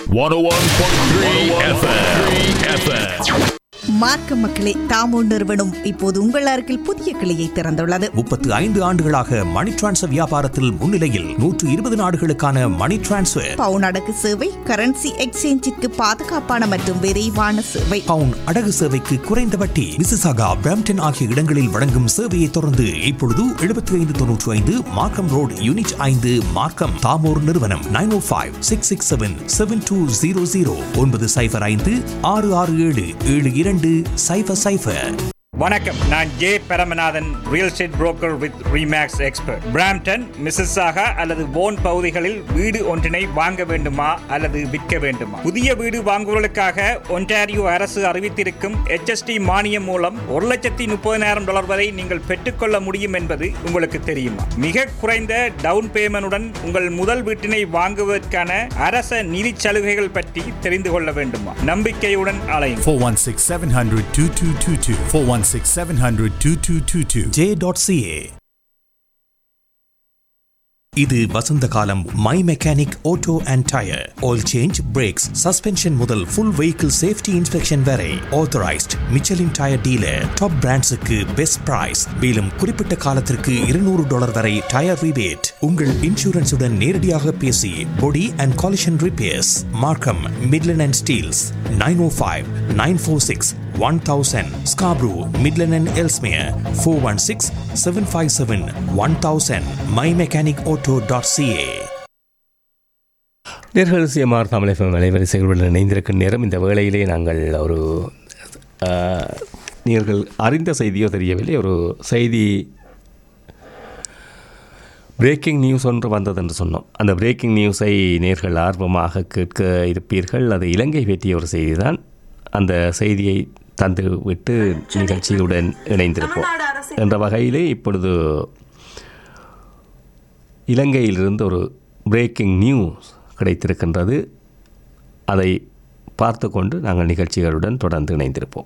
101.3 FM. மார்க்க மக்களே தாமோ நிறுவனம் இப்போது உங்கள் அருகில் புதிய கிளையை திறந்துள்ளது முப்பத்து ஐந்து ஆண்டுகளாக மணி டிரான்ஸ்ஃபர் வியாபாரத்தில் முன்னிலையில் நூற்று இருபது நாடுகளுக்கான மணி டிரான்ஸ்ஃபர் பவுன் அடகு சேவை கரன்சி எக்ஸ்சேஞ்சிற்கு பாதுகாப்பான மற்றும் விரைவான சேவை பவுன் அடகு சேவைக்கு குறைந்த வட்டி மிசிசாகா பிரம்டன் ஆகிய இடங்களில் வழங்கும் சேவையை தொடர்ந்து இப்பொழுது எழுபத்தி ஐந்து தொன்னூற்றி ஐந்து மார்க்கம் ரோட் யூனிட் ஐந்து மார்க்கம் தாமோர் நிறுவனம் nine O five six six seven seven two zero zero ஒன்பது சைஃபர் ஐந்து ஆறு ஆறு ஏழு ஏழு இரண்டு சைஃபர் சைஃபர் வணக்கம் நான் J Paramanathan real estate broker with Remax expert Brampton Mississauga அல்லது போன் பகுதிகளில் வீடு ஒன்றினை வாங்க வேண்டுமா அல்லது விற்க வேண்டுமா புதிய வீடு வாங்குவதற்காக ஒன்டாரியோ அரசு அறிவித்திருக்கும் HST மானியம் மூலம் ஒரு லட்சத்தி முப்பதினாயிரம் டாலர் வரை நீங்கள் பெற்றுக்கொள்ள முடியும் என்பது உங்களுக்கு தெரியுமா மிக குறைந்த டவுன் பேமெண்டுடன் உங்கள் முதல் வீட்டினை வாங்குவதற்கான அரச நிதி சலுகைகள் பற்றி தெரிந்து கொள்ள வேண்டுமா நம்பிக்கையுடன் அலையும் 416 700 2222. 416 700 2222. ஜே டாட் சிஏ இது வசந்த காலம் my mechanic auto and tyre oil change brakes suspension முதல் ஃபுல் வெஹிக்கிள் சேஃப்டி இன்ஸ்பெக்ஷன் வரை authorised Michelin tyre dealer top பிராண்ட்ஸுக்கு பெஸ்ட் பிரைஸ் மேலும் குறிப்பிட்ட காலத்திற்கு இருநூறு டாலர் வரை டயர் ரிபேட் உங்கள் இன்சூரன்ஸுடன் நேரடியாக பேசி body and collision repairs Markham Midland and Steeles nine O five nine four six one thousand Scarborough Midland and Ellesmere four one six seven five seven one thousand my mechanic auto dot CA நேர்கள் CMR Tamil FM அலைவரிசைகளுடன் இணைந்திருக்கும் நேரம் இந்த வேளையிலே நாங்கள் ஒரு ஆஹ், நீங்கள் அறிந்த செய்தியோ தெரியவில்லை ஒரு செய்தி பிரேக்கிங் நியூஸ் ஒன்று வந்தது என்று சொன்னோம் அந்த பிரேக்கிங் நியூஸை நேர்கள் ஆர்வமாக கேட்க இருப்பீர்கள் அது இலங்கை பற்றிய ஒரு செய்தி தான் அந்த செய்தியை தந்து விட்டு நிகழ்ச்சியுடன் இணைந்திருப்போம் என்ற வகையிலே இப்பொழுது இலங்கையிலிருந்து ஒரு பிரேக்கிங் நியூஸ் கிடைத்திருக்கின்றது அதை பார்த்து கொண்டு நாங்கள் நிகழ்ச்சிகளுடன் தொடர்ந்து இணைந்திருப்போம்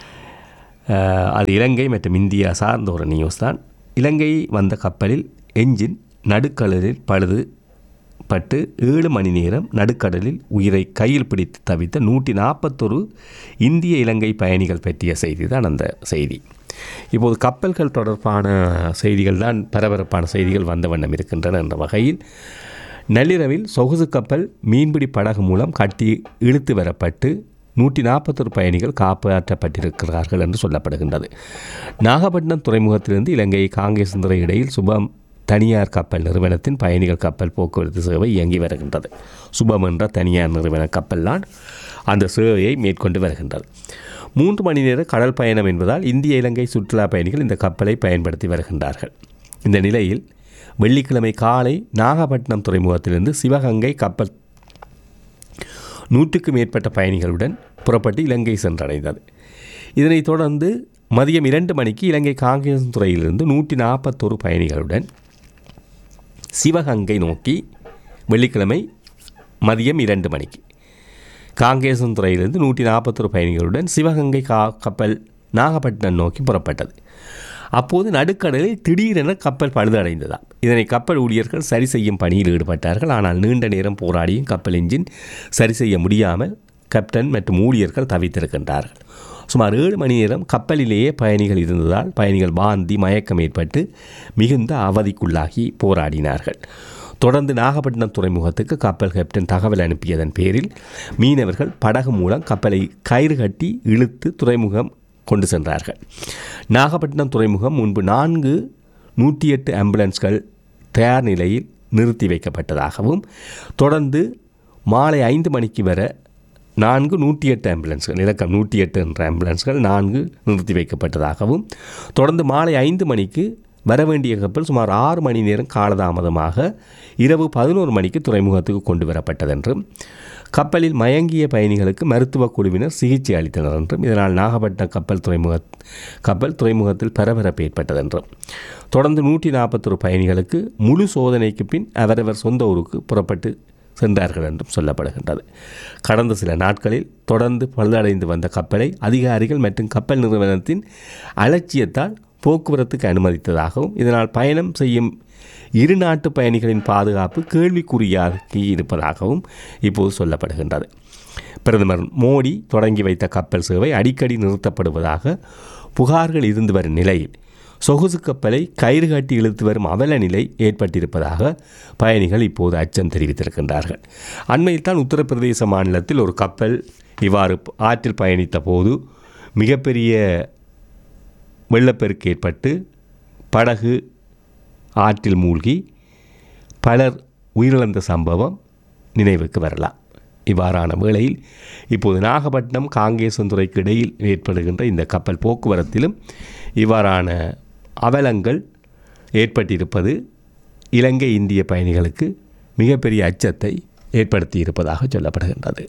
அஹ், அது இலங்கை மற்றும் இந்தியா சார்ந்த ஒரு நியூஸ் தான் இலங்கை வந்த கப்பலில் என்ஜின் நடுக்கடலில் பழுது பட்டு ஏழு மணி நேரம் நடுக்கடலில் உயிரை கையில் பிடித்து தவித்த நூற்றி நாற்பத்தொரு இந்திய இலங்கை பயணிகள் பற்றிய செய்தி தான் அந்த செய்தி இப்போது கப்பல்கள் தொடர்பான செய்திகள் தான் பரபரப்பான செய்திகள் வந்த வண்ணம் இருக்கின்றன என்ற வகையில் நள்ளிரவில் சொகுசு கப்பல் மீன்பிடி படகு மூலம் கட்டி இழுத்து வரப்பட்டு நூற்றி நாற்பத்தொரு பயணிகள் காப்பாற்றப்பட்டிருக்கிறார்கள் என்று சொல்லப்படுகின்றது நாகப்பட்டினம் துறைமுகத்திலிருந்து இலங்கை காங்கேசந்துறை இடையில் சுபம் தனியார் கப்பல் நிறுவனத்தின் பயணிகள் கப்பல் போக்குவரத்து சேவை இயங்கி வருகின்றது சுபம் என்ற தனியார் நிறுவன கப்பல் தான் அந்த சேவையை மேற்கொண்டு வருகின்றது மூன்று மணி நேர கடல் பயணம் என்பதால் இந்திய இலங்கை சுற்றுலா பயணிகள் இந்த கப்பலை பயன்படுத்தி வருகின்றார்கள் இந்த நிலையில் வெள்ளிக்கிழமை காலை நாகப்பட்டினம் துறைமுகத்திலிருந்து சிவகங்கை கப்பல் நூற்றுக்கும் மேற்பட்ட பயணிகளுடன் புறப்பட்டு இலங்கை சென்றடைந்தது இதனைத் தொடர்ந்து மதியம் இரண்டு மணிக்கு இலங்கை காங்கிரஸ் துறையிலிருந்து நூற்றி நாற்பத்தொரு பயணிகளுடன் சிவகங்கை நோக்கி வெள்ளிக்கிழமை மதியம் இரண்டு மணிக்கு காங்கேசன் துறையிலிருந்து நூற்றி நாற்பத்தொரு பயணிகளுடன் சிவகங்கை கா கப்பல் நாகப்பட்டினம் நோக்கி புறப்பட்டது அப்போது நடுக்கடலில் திடீரென கப்பல் பழுதடைந்ததாம் இதனை கப்பல் ஊழியர்கள் சரி செய்யும் பணியில் ஈடுபட்டார்கள் ஆனால் நீண்ட நேரம் போராடியும் கப்பல் என்ஜின் சரி செய்ய முடியாமல் கேப்டன் மற்றும் ஊழியர்கள் தவித்திருக்கின்றார்கள் சுமார் ஏழு மணி நேரம் கப்பலிலேயே பயணிகள் இருந்ததால் பயணிகள் வாந்தி மயக்கம் ஏற்பட்டு மிகுந்த அவதிக்குள்ளாகி போராடினார்கள் தொடர்ந்து நாகப்பட்டினம் துறைமுகத்துக்கு கப்பல் கேப்டன் தகவல் அனுப்பியதன் பேரில் மீனவர்கள் படகு மூலம் கப்பலை கயிறு கட்டி இழுத்து துறைமுகம் கொண்டு சென்றார்கள் நாகப்பட்டினம் துறைமுகம் முன்பு நான்கு நூற்றி எட்டு ஆம்புலன்ஸ்கள் தயார் நிலையில் நிறுத்தி வைக்கப்பட்டதாகவும் தொடர்ந்து மாலை ஐந்து மணிக்கு வர நான்கு நூற்றி எட்டு ஆம்புலன்ஸ்கள் இலக்கம் நூற்றி எட்டு என்ற ஆம்புலன்ஸ்கள் நான்கு நிறுத்தி வைக்கப்பட்டதாகவும் தொடர்ந்து மாலை ஐந்து மணிக்கு வர வேண்டிய கப்பல் சுமார் ஆறு மணி நேரம் காலதாமதமாக இரவு பதினோரு மணிக்கு துறைமுகத்துக்கு கொண்டு வரப்பட்டதென்றும் கப்பலில் மயங்கிய பயணிகளுக்கு மருத்துவ குழுவினர் சிகிச்சை அளித்தனர் என்றும் இதனால் நாகப்பட்டினம் கப்பல் துறைமுக கப்பல் துறைமுகத்தில் பரபரப்பு ஏற்பட்டதென்றும் தொடர்ந்து நூற்றி நாற்பத்தொரு பயணிகளுக்கு முழு சோதனைக்கு பின் அவரவர் சொந்த ஊருக்கு புறப்பட்டு சென்றார்கள் என்றும் சொல்லப்படுகின்றது கடந்த சில நாட்களில் தொடர்ந்து பழுதடைந்து வந்த கப்பலை அதிகாரிகள் மற்றும் கப்பல் நிறுவனத்தின் அலட்சியத்தால் போக்குவரத்துக்கு அனுமதித்ததாகவும் இதனால் பயணம் செய்யும் இரு நாட்டு பயணிகளின் பாதுகாப்பு கேள்விக்குறியாகி இருப்பதாகவும் இப்போது சொல்லப்படுகின்றது பிரதமர் மோடி தொடங்கி வைத்த கப்பல் சேவை அடிக்கடி நிறுத்தப்படுவதாக புகார்கள் இருந்து வரும் நிலையில் சொகுசு கப்பலை கயிறு கட்டி இழுத்து வரும் அவல நிலை ஏற்பட்டிருப்பதாக பயணிகள் இப்போது அச்சம் தெரிவித்திருக்கின்றார்கள் அண்மையில் தான் உத்தரப்பிரதேச மாநிலத்தில் ஒரு கப்பல் இவ்வாறு ஆற்றில் பயணித்த போது மிகப்பெரிய வெள்ளப்பெருக்கு ஏற்பட்டு படகு ஆற்றில் மூழ்கி பலர் உயிரிழந்த சம்பவம் நினைவுக்கு வரலாம் இவ்வாறான வேளையில் இப்போது நாகப்பட்டினம் காங்கேசந்துறைக்கு இடையில் ஏற்படுகின்ற இந்த கப்பல் போக்குவரத்திலும் இவ்வாறான அவலங்கள் ஏற்பட்டிருப்பது இலங்கை இந்திய பயணிகளுக்கு மிகப்பெரிய அச்சத்தை ஏற்படுத்தி இருப்பதாக சொல்லப்படுகின்றது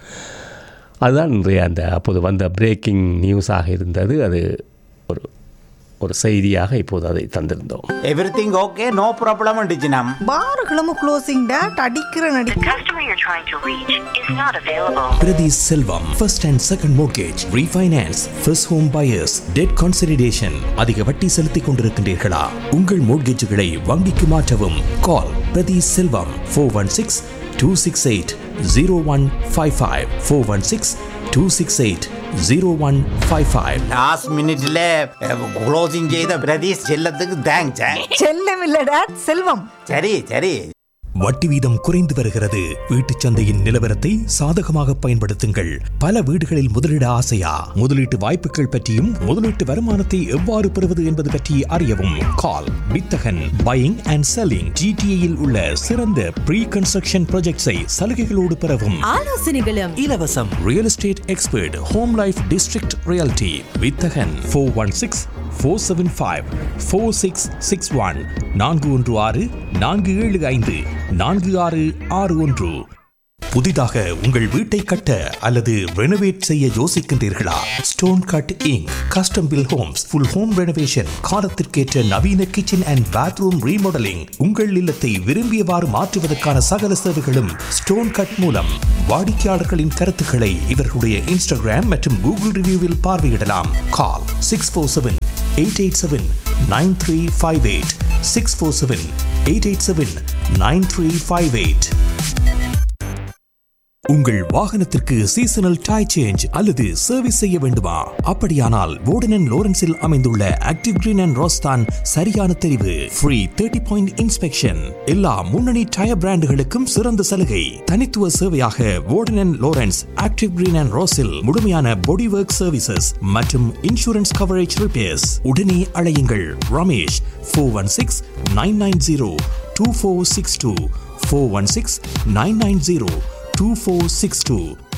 அதுதான் இன்றைய அந்த அப்போது வந்த பிரேக்கிங் நியூஸாக இருந்தது அது ஒரு ஒரு செய்தியாக இப்போது அதை தந்திருந்தோம் எவ்ரிதிங் ஓகே நோ ப்ராப்ளம் டிஜினம் பார்களும் க்ளோசிங் டேட் அடிக்கிற நடி The customer you're trying to reach is not available. Priti Selvam, first and second mortgage, refinance, first home buyers, debt consolidation. அதிக வட்டி செலுத்திக் கொண்டிருக்கின்றீர்களா உங்கள் மோட்கேஜுகளை வங்கிக்கு மாற்றவும் call Prathi Selvam four one six two six eight zero one five five four one six two six eight zero one five five last மினிட்ல closing செய்த பிரதீஷ் செல்லத்துக்கு thanks செல்லம் இல்ல டேட் செல்வம் சரி சரி வட்டி வீதம் குறைந்து வருகிறது வீட்டுச் சந்தையின் நிலவரத்தை சாதகமாக பயன்படுத்துங்கள் பல வீடுகளில் முதலீட ஆசையா முதலீட்டு வாய்ப்புகள் பற்றியும் முதலீட்டு வருமானத்தை எவ்வாறு பெறுவது என்பது பற்றி அறியவும் கால் வித்தகன் பையிங் அண்ட் செல்லிங் ஜிடிஏயில் உள்ள சிறந்த ப்ரீ கன்ஸ்ட்ரக்ஷன் ப்ராஜெக்ட்ஸை சலுகைகளோடு பெறவும் ஆலோசனைகளும் இலவசம் real estate expert home life district realty Vithagan four one six four seven five four six six one நான்கு ஒன்று ஆறு நான்கு ஏழு ஐந்து நான்கு ஆறு ஆறு ஒன்று புதிதாக உங்கள் வீட்டை கட்ட அல்லது ரெனோவேட் செய்ய யோசிக்கின்றீர்களா stone cut Inc custom built homes full home renovation காலத்திற்கேற்ற நவீன கிச்சன் அண்ட் பாத்ரூம் ரீமாடலிங் உங்கள் இல்லத்தை விரும்பியவாறு மாற்றுவதற்கான சகல சேவைகளும் ஸ்டோன் கட் மூலம் வாடிக்கையாளர்களின் கருத்துக்களை இவர்களுடைய இன்ஸ்டாகிராம் மற்றும் கூகுள் ரிவ்யூவில் பார்வையிடலாம் call six four seven eight eight seven nine three five eight six four seven eight eight seven nine three five eight உங்கள் வாகனத்திற்கு சீசனல் டயர் சேஞ்ச் அல்லது சர்வீஸ் செய்ய வேண்டுமா அப்படியானால் வோர்டன் லோரன்ஸில் அமைந்துள்ள ஆக்டிவ் கிரீன் அண்ட் ரோஸ்தான் சரியான தெரிவு ஃப்ரீ தேர்ட்டி பாயிண்ட் இன்ஸ்பெக்ஷன் எல்லா முன்னணி டயர் பிராண்டுகளுக்கும் சிறந்த சலுகை தனித்துவ சேவையாக Warden Lawrence active green and ரோஸில் முழுமையான பாடி ஒர்க் சர்வீசஸ் மற்றும் இன்சூரன்ஸ் கவரேஜ் ரிப்பேர்ஸ் உடனே அழையுங்கள் Ramesh four one six nine nine zero two four six two four one six nine nine zero 2462